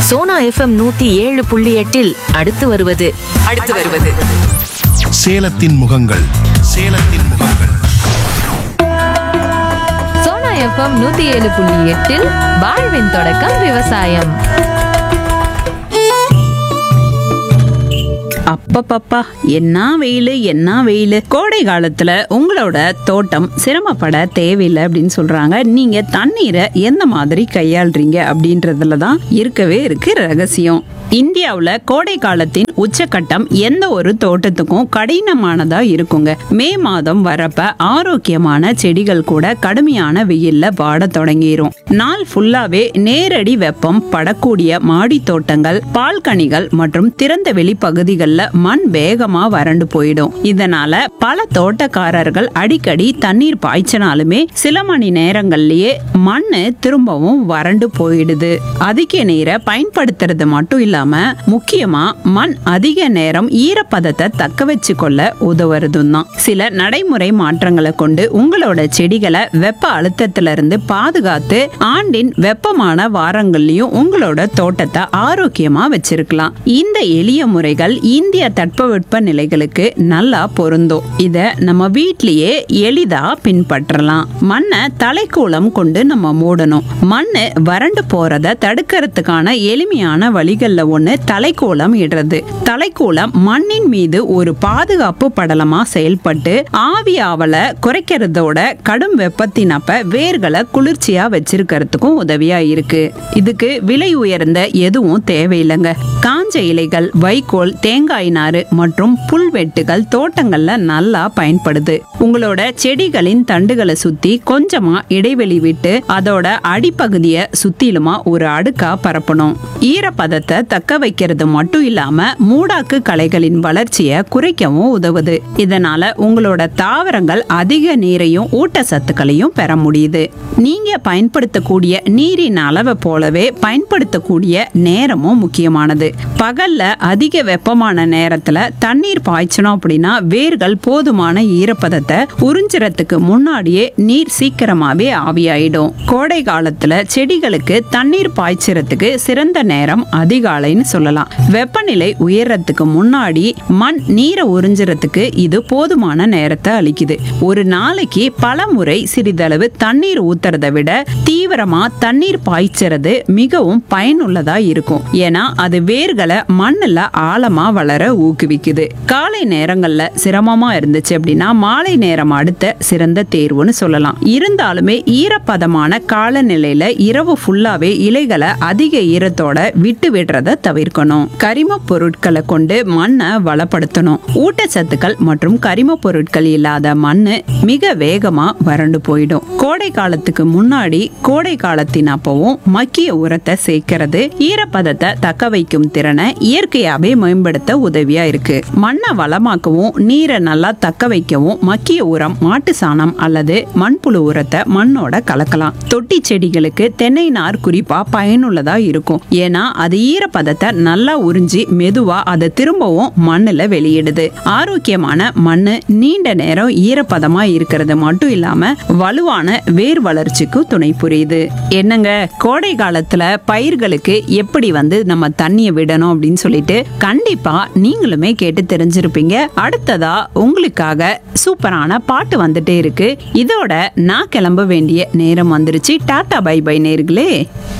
Sona FM நூத்தி ஏழு புள்ளி எட்டில் அடுத்து வருவது அடுத்து வருவது சேலத்தின் முகங்கள் சேலத்தின் முகங்கள் சோனா எஃப்எம் நூத்தி ஏழு புள்ளி எட்டில் வாழ்வின் தொடக்கம் விவசாயம் அப்பப்பப்பா என்ன வெயில் என்ன வெயில் கோடை காலத்துல உங்களோட தோட்டம் சிரமப்பட தேவையில்லை அப்படின்னு சொல்றாங்க நீங்க தண்ணீரை எந்த மாதிரி கையாளுறீங்க அப்படின்றதுல தான் இருக்கவே இருக்கு ரகசியம் இந்தியாவுல கோடை காலத்தின் உச்சக்கட்டம் எந்த ஒரு தோட்டத்துக்கும் கடினமானதா இருக்குங்க மே மாதம் வரப்ப ஆரோக்கியமான செடிகள் கூட கடுமையான வெயில்ல வாட தொடங்கிரும் நாள் ஃபுல்லாவே நேரடி வெப்பம் படக்கூடிய மாடி தோட்டங்கள் பால்கனிகள் மற்றும் திறந்த வெளி பகுதிகளில் மண் வேகமா வறண்டு போயிடும் இதனால பல தோட்டக்காரர்கள் அடிக்கடி தண்ணீர் பாய்ச்சினாலுமே சில மணி நேரங்கள்லயே மண்ணு திரும்பவும் வறண்டு போயிடுது அதிக நீரை பயன்படுத்துறது மட்டும் இல்லாம முக்கியமா மண் அதிக நேரம் ஈரப்பதத்தை தக்க வச்சு கொள்ள உதவுறதும் தான் சில நடைமுறை மாற்றங்களை கொண்டு உங்களோட செடிகளை வெப்ப அழுத்தத்துல இருந்து பாதுகாத்து ஆண்டின் வெப்பமான வாரங்கள்லயும் உங்களோட தோட்டத்தை ஆரோக்கியமா வச்சிருக்கலாம் இந்த எளிய முறைகள் இந்திய தட்பவெட்ப நிலைகளுக்கு நல்லா பொருந்தும் இத நம்ம வீட்லயே எளிதா பின்பற்றலாம் மண்ணை தலைக்கூலம் கொண்டு நம்ம மூடணும் மண்ணு வறண்டு போறத தடுக்கிறதுக்கான எளிமையான வழிகள்ல ஒண்ணு தலைக்கூலம் இடுறது தலைக்கூலம் மண்ணின் மீது ஒரு பாதுகாப்பு படலமா செயல்பட்டு ஆவியாவல குறைக்கிறதோட கடும் வெப்பத்தினப்ப வேர்களை குளிர்ச்சியா வச்சிருக்கிறதுக்கும் உதவியா இருக்கு இதுக்கு விலை உயர்ந்த எதுவும் தேவையில்லைங்க காஞ்ச இலைகள் வைக்கோல் தேங்காய் நாறு மற்றும் புல்வெட்டுகள் தோட்டங்கள்ல நல்லா பயன்படுது உங்களோட செடிகளின் தண்டுகளை சுத்தி கொஞ்சமா இடைவெளி விட்டு அதோட அடிப்பகுதியை சுத்திலுமா ஒரு அடுக்கா பரப்பணும் ஈரப்பதத்தை தக்க வைக்கிறது மட்டும் இல்லாம மூடாக்கு களைகளின் வளர்ச்சியை குறைக்கவும் உதவுது இதனால உங்களோட தாவரங்கள் அதிக நீரையும் ஊட்டச்சத்துக்களையும் பெற முடியுது நீங்க பயன்படுத்தக்கூடிய நீரின் அளவை போலவே பயன்படுத்தக்கூடிய நேரமும் முக்கியமானது பகல்ல அதிக வெப்பமான நேரத்துல தண்ணீர் பாய்ச்சணும் அப்படின்னா வேர்கள் போதுமான ஈரப்பதத்தை உறிஞ்சுறதுக்கு முன்னாடியே நீர் சீக்கிரமாவே ஆவியாயிடும் கோடை காலத்துல செடிகளுக்கு தண்ணீர் பாய்ச்சறதுக்கு சிறந்த நேரம் அதிகாலைன்னு சொல்லலாம் வெப்பநிலை உயர்றதுக்கு முன்னாடி மண் நீரை உறிஞ்சுறதுக்கு இது போதுமான நேரத்தை அளிக்குது ஒரு நாளைக்கு பல முறை சிறிதளவு தண்ணீர் ஊத்துறதை விட தீவிரமா தண்ணீர் பாய்ச்சறது மிகவும் பயனுள்ளதா இருக்கும் ஏன்னா அது வேர்களை மண்ணுல ஆழமா வளர ஊக்குவிக்குது காலை நேரங்கள்ல சிரமமா இருந்துச்சு அப்படின்னா மாலை நேரம் அடுத்த சிறந்த தேர்வுன்னு சொல்லலாம் இருந்தாலுமே ஈரப்பதமான காலநிலையில இரவு ஃபுல்லாவே இலைகளை அதிக ஈரத்தோட விட்டு விடுறத தவிர்க்கணும் கரிம பொருட்களை கொண்டு மண்ணை வளப்படுத்தணும் ஊட்டச்சத்துக்கள் மற்றும் கரிம பொருட்கள் இல்லாத மண்ணு மிக வேகமா வறண்டு போயிடும் கோடை காலத்துக்கு முன்னாடி கோடை காலத்தின் அப்பவும் மக்கிய உரத்தை சேர்க்கிறது ஈரப்பதத்தை தக்க வைக்கும் திறனை இயற்கையாவே மேம்படுத்த உதவியா இருக்கு மண்ணை வளமாக்கவும் நீரை நல்லா தக்க வைக்கவும் மக்கிய உரம் மாட்டு சாணம் அல்லது மண்புழு உரத்தை மண்ணோட கலக்கலாம் தொட்டி செடிகளுக்கு தென்னை நார் குறிப்பா பயனுள்ளதா இருக்கும் ஏன்னா அது ஈரப்பதத்தை நல்லா உறிஞ்சி மெதுவா அதை திரும்பவும் மண்ணுல வெளியிடுது ஆரோக்கியமான மண்ணு நீண்ட நேரம் ஈரப்பதமா இருக்கிறது மட்டும் இல்லாம வலுவான வேர் வளர்ச்சிக்கு துணை புரியுது என்னங்க கோடை காலத்துல பயிர்களுக்கு எப்படி வந்து நம்ம தண்ணியை விடணும் அப்படின்னு சொல்லிட்டு கண்டிப்பா நீங்களுமே கேட்டு தெரிஞ்சிருப்பீங்க அடுத்ததா உங்களுக்காக சூப்பரான பாட்டு வந்துட்டே இருக்கு இதோட நான் கிளம்ப வேண்டிய நேரம் வந்துருச்சு டாடா பை பை நேர்களே